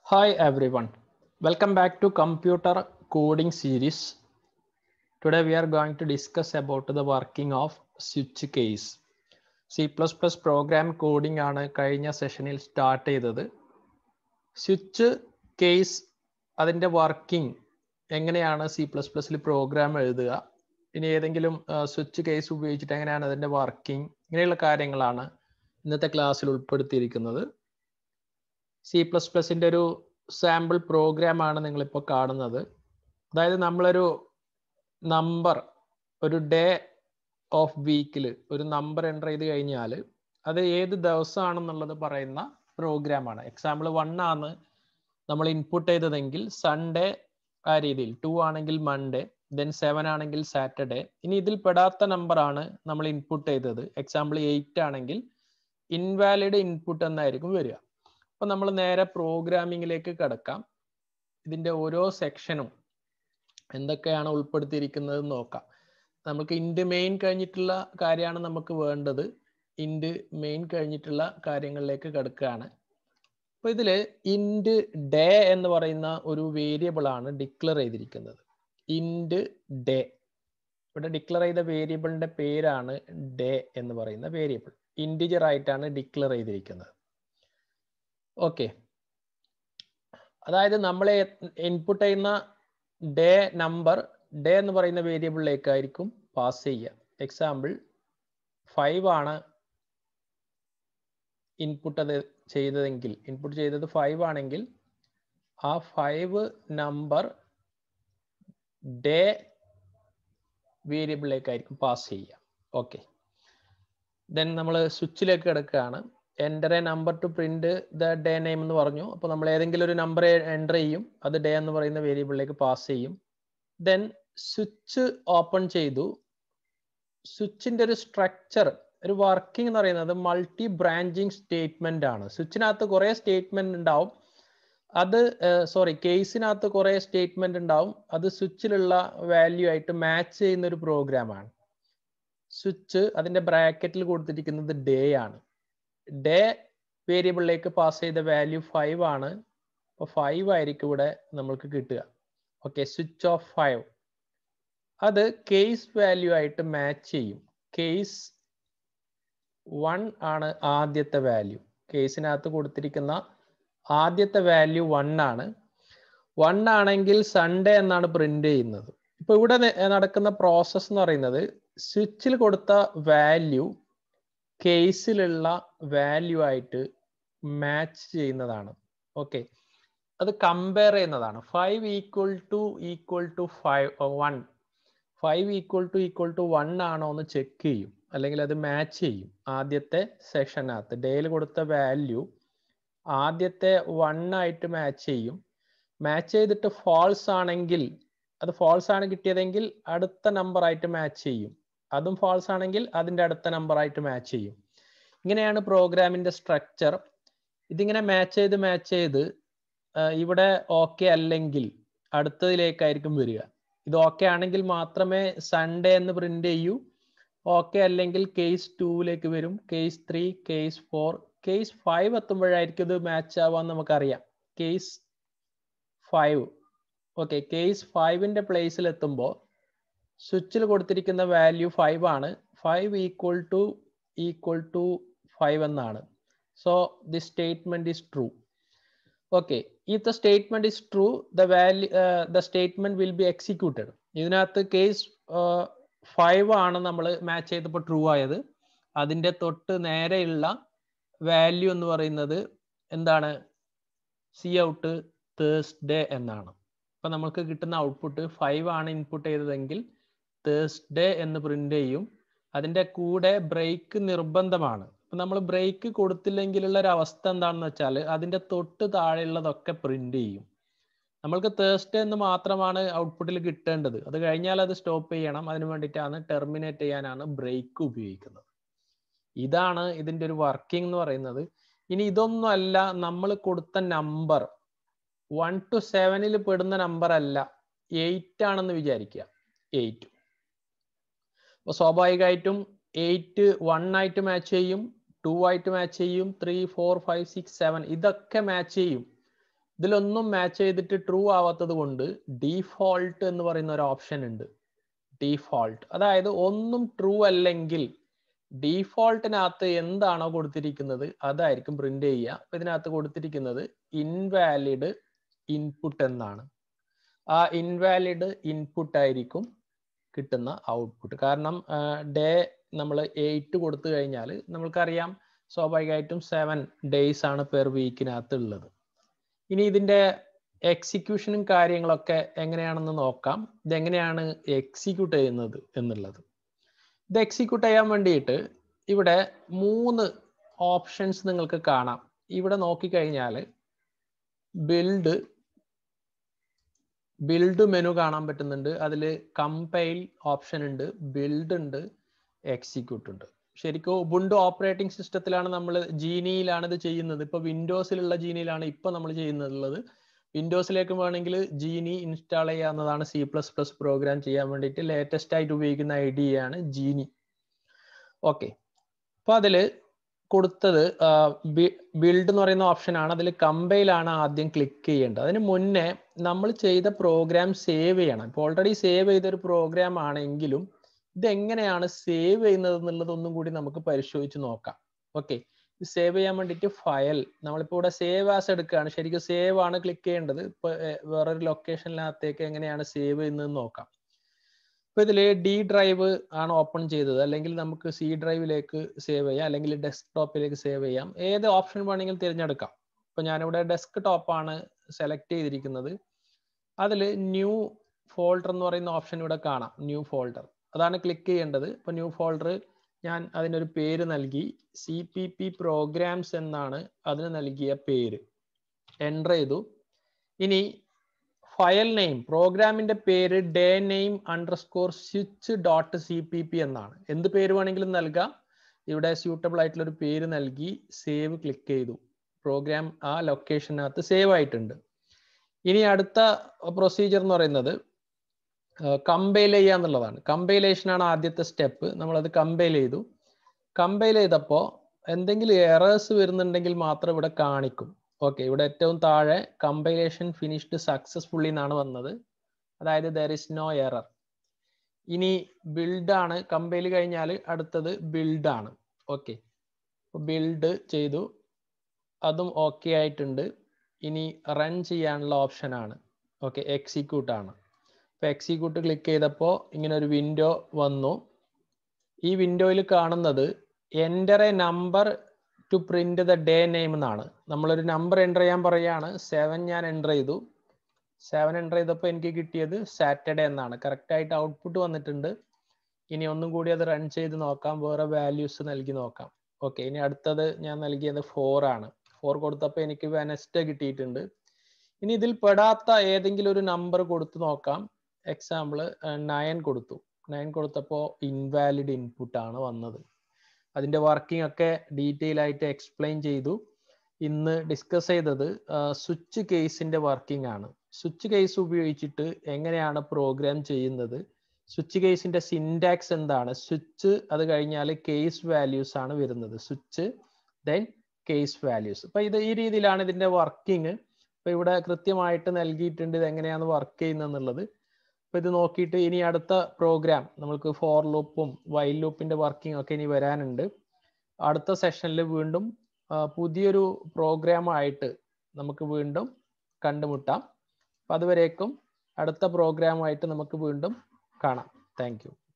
Hi everyone, welcome back to computer coding series. Today we are going to discuss about the working of switch case. C++ program coding ആണ് കഴിഞ്ഞ സെഷനിൽ start ചെയ്തത് switch case അതിൻ്റെ working എങ്ങനെയാണ് C plus പ്ലസിൽ program എഴുതുക ഇനി ഏതെങ്കിലും സ്വിച്ച് കേസ് ഉപയോഗിച്ചിട്ട് എങ്ങനെയാണ് അതിൻ്റെ വർക്കിംഗ് ഇങ്ങനെയുള്ള കാര്യങ്ങളാണ് ഇന്നത്തെ ക്ലാസ്സിൽ ഉൾപ്പെടുത്തിയിരിക്കുന്നത് സി പ്ലസ് പ്ലസിൻ്റെ ഒരു സാമ്പിൾ പ്രോഗ്രാം ആണ് നിങ്ങളിപ്പോൾ കാണുന്നത് അതായത് നമ്മളൊരു നമ്പർ ഒരു ഡേ ഓഫ് വീക്കിൽ ഒരു നമ്പർ എൻ്റർ ചെയ്ത് കഴിഞ്ഞാൽ അത് ഏത് ദിവസമാണെന്നുള്ളത് പറയുന്ന പ്രോഗ്രാമാണ് എക്സാമ്പിൾ വൺ ആണ് നമ്മൾ ഇൻപുട്ട് ചെയ്തതെങ്കിൽ സൺഡേ ആ രീതിയിൽ ടു ആണെങ്കിൽ മൺഡേ ദെൻ സെവൻ ആണെങ്കിൽ സാറ്റർഡേ ഇനി ഇതിൽ പെടാത്ത നമ്പർ ആണ് നമ്മൾ ഇൻപുട്ട് ചെയ്തത് എക്സാമ്പിൾ എയ്റ്റ് ആണെങ്കിൽ ഇൻവാലിഡ് ഇൻപുട്ട് എന്നായിരിക്കും വരിക അപ്പൊ നമ്മൾ നേരെ പ്രോഗ്രാമിങ്ങിലേക്ക് കിടക്കാം ഇതിന്റെ ഓരോ സെക്ഷനും എന്തൊക്കെയാണ് ഉൾപ്പെടുത്തിയിരിക്കുന്നത് നോക്കാം നമുക്ക് ഇൻഡ് മെയിൻ കഴിഞ്ഞിട്ടുള്ള കാര്യമാണ് നമുക്ക് വേണ്ടത് ഇൻഡ് മെയിൻ കഴിഞ്ഞിട്ടുള്ള കാര്യങ്ങളിലേക്ക് കിടക്കുകയാണ് അപ്പൊ ഇതില് ഇൻഡ് ഡേ എന്ന് പറയുന്ന ഒരു വേരിയബിൾ ആണ് ഡിക്ലെയർ ചെയ്തിരിക്കുന്നത് ഇൻഡ് ഡേ ഇവിടെ ഡിക്ലെയർ ചെയ്ത വേരിയബിളിന്റെ പേരാണ് ഡേ എന്ന് പറയുന്ന വേരിയബിൾ ഇൻഡിജർ ആയിട്ടാണ് ഡിക്ലെയർ ചെയ്തിരിക്കുന്നത് ഓക്കെ അതായത് നമ്മൾ ഇൻപുട്ട് ചെയ്യുന്ന ഡേ നമ്പർ ഡേ എന്ന് പറയുന്ന വേരിയബിളിലേക്കായിരിക്കും പാസ് ചെയ്യുക എക്സാമ്പിൾ ഫൈവ് ആണ് ഇൻപുട്ട് അത് ചെയ്തതെങ്കിൽ ഇൻപുട്ട് ചെയ്തത് ഫൈവ് ആണെങ്കിൽ ആ ഫൈവ് നമ്പർ ഡേ വേരിയബിളിലേക്കായിരിക്കും പാസ് ചെയ്യുക ഓക്കെ ദെൻ നമ്മൾ സ്വിച്ചിലേക്ക് കിടക്കുകയാണ് enter a number to print the day name എന്ന് പറഞ്ഞു അപ്പോൾ നമ്മൾ ഏതെങ്കിലും ഒരു നമ്പർ എൻ്റർ ചെയ്യും അത് ഡേ എന്ന് പറയുന്ന വേരിയബിളിലേക്ക് പാസ് ചെയ്യും ദെൻ സ്വിച്ച് ഓപ്പൺ ചെയ്തു സ്വിച്ചിന്റെ ഒരു സ്ട്രക്ചർ ഒരു വർക്കിംഗ് എന്ന് പറയുന്നത് മൾട്ടി ബ്രാഞ്ചിങ് സ്റ്റേറ്റ്മെന്റ് ആണ് സ്വിച്ചിനകത്ത് കുറേ സ്റ്റേറ്റ്മെന്റ് ഉണ്ടാവും അത് സോറി കേസിനകത്ത് കുറേ സ്റ്റേറ്റ്മെന്റ് ഉണ്ടാവും അത് സ്വിച്ചിലുള്ള വാല്യൂ ആയിട്ട് മാച്ച് ചെയ്യുന്ന ഒരു പ്രോഗ്രാമാണ് സ്വിച്ച് അതിന്റെ ബ്രാക്കറ്റിൽ കൊടുത്തിരിക്കുന്നത് ഡേ ആണ് ഡേ വേരിയബിളിലേക്ക് പാസ് ചെയ്ത വാല്യൂ ഫൈവ് ആണ് അപ്പോൾ ഫൈവ് ആയിരിക്കും ഇവിടെ നമ്മൾക്ക് കിട്ടുക ഓക്കെ സ്വിച്ച് ഓഫ് ഫൈവ് അത് കേസ് വാല്യൂ ആയിട്ട് മാച്ച് ചെയ്യും കേസ് വൺ ആണ് ആദ്യത്തെ വാല്യൂ കേസിനകത്ത് കൊടുത്തിരിക്കുന്ന ആദ്യത്തെ വാല്യൂ വൺ ആണ് വൺ ആണെങ്കിൽ സൺഡേ എന്നാണ് പ്രിന്റ് ചെയ്യുന്നത് ഇപ്പൊ ഇവിടെ നടക്കുന്ന പ്രോസസ് എന്ന് പറയുന്നത് സ്വിച്ചിൽ കൊടുത്ത വാല്യൂ കേസിലുള്ള വാല്യൂ ആയിട്ട് മാച്ച് ചെയ്യുന്നതാണ് ഓക്കെ അത് കമ്പയർ ചെയ്യുന്നതാണ് five equal to equal to five one five equal to equal to one ആണോ എന്ന് ചെക്ക് ചെയ്യും അല്ലെങ്കിൽ അത് മാച്ച് ചെയ്യും ആദ്യത്തെ സെഷനകത്ത് ഡേയിൽ കൊടുത്ത വാല്യൂ ആദ്യത്തെ വൺ ആയിട്ട് മാച്ച് ചെയ്യും മാച്ച് ചെയ്തിട്ട് ഫാൾസ് ആണെങ്കിൽ അത് ഫാൾസ് ആണ് കിട്ടിയതെങ്കിൽ അടുത്ത നമ്പർ ആയിട്ട് മാച്ച് ചെയ്യും അതും ഫാൾസ് ആണെങ്കിൽ അതിന്റെ അടുത്ത നമ്പർ ആയിട്ട് മാച്ച് ചെയ്യും ഇങ്ങനെയാണ് പ്രോഗ്രാമിന്റെ സ്ട്രക്ചർ ഇതിങ്ങനെ മാച്ച് ചെയ്ത് മാച്ച് ചെയ്ത് ഇവിടെ ഓക്കെ അല്ലെങ്കിൽ അടുത്തതിലേക്കായിരിക്കും വരിക ഇത് ഓക്കെ ആണെങ്കിൽ മാത്രമേ സൺഡേ എന്ന് പ്രിന്റ് ചെയ്യൂ ഓക്കെ അല്ലെങ്കിൽ കേസ് ടൂവിലേക്ക് വരും case three case four case five എത്തുമ്പോഴായിരിക്കും ഇത് മാച്ച് ആവാന്ന് നമുക്കറിയാം കേസ് ഫൈവ് ഓക്കെ കേസ് ഫൈവിന്റെ പ്ലേസിൽ എത്തുമ്പോൾ സ്വിച്ചിൽ കൊടുത്തിരിക്കുന്ന വാല്യൂ ഫൈവ് ആണ് five equal to equal to five എന്നാണ് so the statement is true okay if the statement is true the value the statement will be executed ഇതിനകത്ത് കേസ് ഫൈവ് ആണ് നമ്മൾ മാച്ച് ചെയ്തപ്പോൾ ട്രൂ ആയത് അതിന്റെ തൊട്ട് നേരെയുള്ള വാല്യൂ എന്ന് പറയുന്നത് എന്താണ് സി ഔട്ട് തേഴ്സ്ഡേ എന്നാണ് അപ്പൊ നമുക്ക് കിട്ടുന്ന ഔട്ട്പുട്ട് ഫൈവ് ആണ് ഇൻപുട്ട് ചെയ്തതെങ്കിൽ തേഴ്സ്ഡേ എന്ന് പ്രിന്റ് ചെയ്യും അതിന്റെ കൂടെ ബ്രേക്ക് നിർബന്ധമാണ് അപ്പൊ നമ്മൾ ബ്രേക്ക് കൊടുത്തില്ലെങ്കിലുള്ള ഒരു അവസ്ഥ എന്താണെന്ന് വെച്ചാൽ അതിന്റെ തൊട്ട് താഴെയുള്ളതൊക്കെ പ്രിന്റ് ചെയ്യും നമ്മൾക്ക് തേഴ്സ്ഡേ എന്ന് മാത്രമാണ് ഔട്ട്പുട്ടിൽ കിട്ടേണ്ടത് അത് കഴിഞ്ഞാൽ അത് സ്റ്റോപ്പ് ചെയ്യണം അതിന് വേണ്ടിയിട്ടാണ് ടെർമിനേറ്റ് ചെയ്യാനാണ് ബ്രേക്ക് ഉപയോഗിക്കുന്നത് ഇതാണ് ഇതിന്റെ ഒരു വർക്കിംഗ് എന്ന് പറയുന്നത് ഇനി ഇതൊന്നും അല്ല നമ്മൾ കൊടുത്ത നമ്പർ വൺ ടു സെവനിൽ പെടുന്ന നമ്പർ അല്ല എയ്റ്റ് ആണെന്ന് വിചാരിക്കുക എയ്റ്റ് അപ്പോൾ സ്വാഭാവികമായിട്ടും എയ്റ്റ് വൺ ആയിട്ട് മാച്ച് ചെയ്യും ടു ആയിട്ട് മാച്ച് ചെയ്യും three four five six seven ഇതൊക്കെ മാച്ച് ചെയ്യും ഇതിലൊന്നും മാച്ച് ചെയ്തിട്ട് ട്രൂ ആവാത്തത് കൊണ്ട് ഡീഫോൾട്ട് എന്ന് പറയുന്ന ഒരു ഓപ്ഷൻ ഉണ്ട് ഡീഫോൾട്ട് അതായത് ഒന്നും ട്രൂ അല്ലെങ്കിൽ ഡീഫോൾട്ടിനകത്ത് എന്താണോ കൊടുത്തിരിക്കുന്നത് അതായിരിക്കും പ്രിന്റ് ചെയ്യുക അപ്പൊ ഇതിനകത്ത് കൊടുത്തിരിക്കുന്നത് ഇൻവാലിഡ് ഇൻപുട്ട് എന്നാണ് ആ ഇൻവാലിഡ് ഇൻപുട്ട് ആയിരിക്കും കിട്ടുന്ന ഔട്ട്പുട്ട് കാരണം ഡേ നമ്മൾ എയ്റ്റ് കൊടുത്തു കഴിഞ്ഞാൽ നമ്മൾക്കറിയാം സ്വാഭാവികമായിട്ടും സെവൻ ഡേയ്സ് ആണ് പെർ വീക്കിനകത്ത് ഉള്ളത് ഇനി ഇതിന്റെ എക്സിക്യൂഷനും കാര്യങ്ങളൊക്കെ എങ്ങനെയാണെന്ന് നോക്കാം ഇതെങ്ങനെയാണ് എക്സിക്യൂട്ട് ചെയ്യുന്നത് എന്നുള്ളത് ഇത് എക്സിക്യൂട്ട് ചെയ്യാൻ വേണ്ടിയിട്ട് ഇവിടെ മൂന്ന് ഓപ്ഷൻസ് നിങ്ങൾക്ക് കാണാം ഇവിടെ നോക്കിക്കഴിഞ്ഞാൽ ബിൽഡ് ബിൽഡ് മെനു കാണാൻ പറ്റുന്നുണ്ട് അതിൽ കമ്പൈൽ ഓപ്ഷൻ ഉണ്ട് ബിൽഡ് ഉണ്ട് എക്സിക്യൂട്ട് ഉണ്ട് ശരിക്കും ഉബുണ്ടു ഓപ്പറേറ്റിംഗ് സിസ്റ്റത്തിലാണ് നമ്മൾ ജീനിയിലാണ് ഇത് ചെയ്യുന്നത് ഇപ്പൊ വിൻഡോസിലുള്ള ജീനിയിലാണ് ഇപ്പൊ നമ്മൾ ചെയ്യുന്നത് വിൻഡോസിലേക്ക് വേണമെങ്കിൽ ജീനി ഇൻസ്റ്റാൾ ചെയ്യാവുന്നതാണ് സി പ്ലസ് പ്ലസ് പ്രോഗ്രാം ചെയ്യാൻ വേണ്ടിയിട്ട് ലേറ്റസ്റ്റ് ആയിട്ട് ഉപയോഗിക്കുന്ന ഐഡിയ ആണ് ജീനി ഓക്കെ അപ്പൊ അതില് കൊടുത്തത് ബിൽഡ് എന്ന് പറയുന്ന ഓപ്ഷൻ ആണ് അതിൽ കമ്പൈലാണ് ആദ്യം ക്ലിക്ക് ചെയ്യേണ്ടത് അതിന് മുന്നേ നമ്മൾ ചെയ്ത പ്രോഗ്രാം സേവ് ചെയ്യണം ഇപ്പോൾ ഓൾറെഡി സേവ് ചെയ്ത ഒരു പ്രോഗ്രാം ആണെങ്കിലും ഇതെങ്ങനെയാണ് സേവ് ചെയ്യുന്നത് എന്നുള്ളത് ഒന്നും കൂടി നമുക്ക് പരിശോധിച്ച് നോക്കാം ഓക്കെ സേവ് ചെയ്യാൻ വേണ്ടിയിട്ട് ഫയൽ നമ്മളിപ്പോൾ ഇവിടെ സേവ് ആസ് എടുക്കുകയാണ് ശരിക്കും സേവ് ആണ് ക്ലിക്ക് ചെയ്യേണ്ടത് ഇപ്പൊ വേറൊരു ലൊക്കേഷനിനകത്തേക്ക് എങ്ങനെയാണ് സേവ് ചെയ്യുന്നത് നോക്കാം ഇപ്പൊ ഇതിൽ ഡി ഡ്രൈവ് ആണ് ഓപ്പൺ ചെയ്തത് അല്ലെങ്കിൽ നമുക്ക് സി ഡ്രൈവിലേക്ക് സേവ് ചെയ്യാം അല്ലെങ്കിൽ ഡെസ്ക്ടോപ്പിലേക്ക് സേവ് ചെയ്യാം ഏത് ഓപ്ഷൻ വേണമെങ്കിലും തിരഞ്ഞെടുക്കാം ഇപ്പൊ ഞാനിവിടെ ഡെസ്ക് ടോപ്പാണ് സെലക്ട് ചെയ്തിരിക്കുന്നത് അതിൽ ന്യൂ ഫോൾഡർ എന്ന് പറയുന്ന ഓപ്ഷൻ ഇവിടെ കാണാം ന്യൂ ഫോൾഡർ അതാണ് ക്ലിക്ക് ചെയ്യേണ്ടത് ഇപ്പൊ ന്യൂ ഫോൾഡർ ഞാൻ അതിനൊരു പേര് നൽകി സി പി പി പ്രോഗ്രാംസ് എന്നാണ് അതിന് നൽകിയ പേര് എൻ്റർ ചെയ്തു ഇനി ഫയൽ നെയിം പ്രോഗ്രാമിന്റെ പേര് day name underscore switch dot C P P എന്നാണ് എന്ത് പേര് വേണമെങ്കിലും നൽകാം ഇവിടെ സ്യൂട്ടബിൾ ആയിട്ടുള്ള ഒരു പേര് നൽകി സേവ് ക്ലിക്ക് ചെയ്തു പ്രോഗ്രാം ആ ലൊക്കേഷനകത്ത് സേവ് ആയിട്ടുണ്ട് ഇനി അടുത്ത പ്രൊസീജിയർ എന്ന് പറയുന്നത് കമ്പൈൽ ചെയ്യുക എന്നുള്ളതാണ് കമ്പൈലേഷൻ ആണ് ആദ്യത്തെ സ്റ്റെപ്പ് നമ്മളത് കമ്പൈൽ ചെയ്തു കമ്പൈൽ ചെയ്തപ്പോൾ എന്തെങ്കിലും എറേഴ്സ് വരുന്നുണ്ടെങ്കിൽ മാത്രം ഇവിടെ കാണിക്കും ഓക്കെ ഇവിടെ ഏറ്റവും താഴെ കമ്പൈലേഷൻ ഫിനിഷ്ഡ് സക്സസ്ഫുള്ളി എന്നാണ് വന്നത് അതായത് ദർ ഇസ് നോ എറർ ഇനി ബിൽഡ് ആണ് കമ്പൈൽ കഴിഞ്ഞാൽ അടുത്തത് ബിൽഡ് ആണ് ഓക്കെ ബിൽഡ് ചെയ്തു അതും ഓക്കെ ആയിട്ടുണ്ട് ഇനി റൺ ചെയ്യാനുള്ള ഓപ്ഷൻ ആണ് ഓക്കെ എക്സിക്യൂട്ട് ആണ് ഇപ്പൊ എക്സിക്യൂട്ട് ക്ലിക്ക് ചെയ്തപ്പോൾ ഇങ്ങനെ ഒരു വിൻഡോ വന്നു ഈ വിൻഡോയിൽ കാണുന്നത് enter a number to print the day name എന്നാണ് നമ്മളൊരു നമ്പർ എൻ്റർ ചെയ്യാൻ പറയുകയാണ് സെവൻ ഞാൻ എൻ്റർ ചെയ്തു സെവൻ എൻ്റർ ചെയ്തപ്പോൾ എനിക്ക് കിട്ടിയത് സാറ്റർഡേ എന്നാണ് കറക്റ്റ് ആയിട്ട് ഔട്ട്പുട്ട് വന്നിട്ടുണ്ട് ഇനി ഒന്നും കൂടി അത് റൺ ചെയ്ത് നോക്കാം വേറെ വാല്യൂസ് നൽകി നോക്കാം ഓക്കെ ഇനി അടുത്തത് ഞാൻ നൽകിയത് ഫോർ ആണ് ഫോർ കൊടുത്തപ്പോൾ എനിക്ക് വെനസ്ഡേ കിട്ടിയിട്ടുണ്ട് ഇനി ഇതിൽ പെടാത്ത ഏതെങ്കിലും ഒരു നമ്പർ കൊടുത്തു നോക്കാം എക്സാമ്പിൾ നയൻ കൊടുത്തു നയൻ കൊടുത്തപ്പോൾ ഇൻവാലിഡ് ഇൻപുട്ട് ആണ് വന്നത് അതിന്റെ വർക്കിംഗ് ഒക്കെ ഡീറ്റെയിൽ ആയിട്ട് എക്സ്പ്ലെയിൻ ചെയ്തു ഇന്ന് ഡിസ്കസ് ചെയ്തത് സ്വിച്ച് കേസിന്റെ വർക്കിംഗ് ആണ് സ്വിച്ച് കേസ് ഉപയോഗിച്ചിട്ട് എങ്ങനെയാണ് പ്രോഗ്രാം ചെയ്യുന്നത് സ്വിച്ച് കേസിന്റെ സിൻടാക്സ് എന്താണ് സ്വിച്ച് അത് കഴിഞ്ഞാൽ കേസ് വാല്യൂസ് ആണ് വരുന്നത് സ്വിച്ച് ദെൻ കേസ് വാല്യൂസ് അപ്പൊ ഇത് ഈ രീതിയിലാണ് ഇതിന്റെ വർക്കിംഗ് ഇപ്പൊ ഇവിടെ കൃത്യമായിട്ട് നൽകിയിട്ടുണ്ട് ഇത് എങ്ങനെയാണ് വർക്ക് ചെയ്യുന്നത് എന്നുള്ളത് അപ്പൊ ഇത് നോക്കിയിട്ട് ഇനി അടുത്ത പ്രോഗ്രാം നമുക്ക് ഫോർ ലൂപ്പും വൈൽ ലൂപ്പിന്റെ വർക്കിംഗ് ഒക്കെ ഇനി വരാനുണ്ട് അടുത്ത സെഷനിൽ വീണ്ടും പുതിയൊരു പ്രോഗ്രാമായിട്ട് നമുക്ക് വീണ്ടും കണ്ടുമുട്ടാം അപ്പം അതുവരേക്കും അടുത്ത പ്രോഗ്രാമായിട്ട് നമുക്ക് വീണ്ടും കാണാം താങ്ക്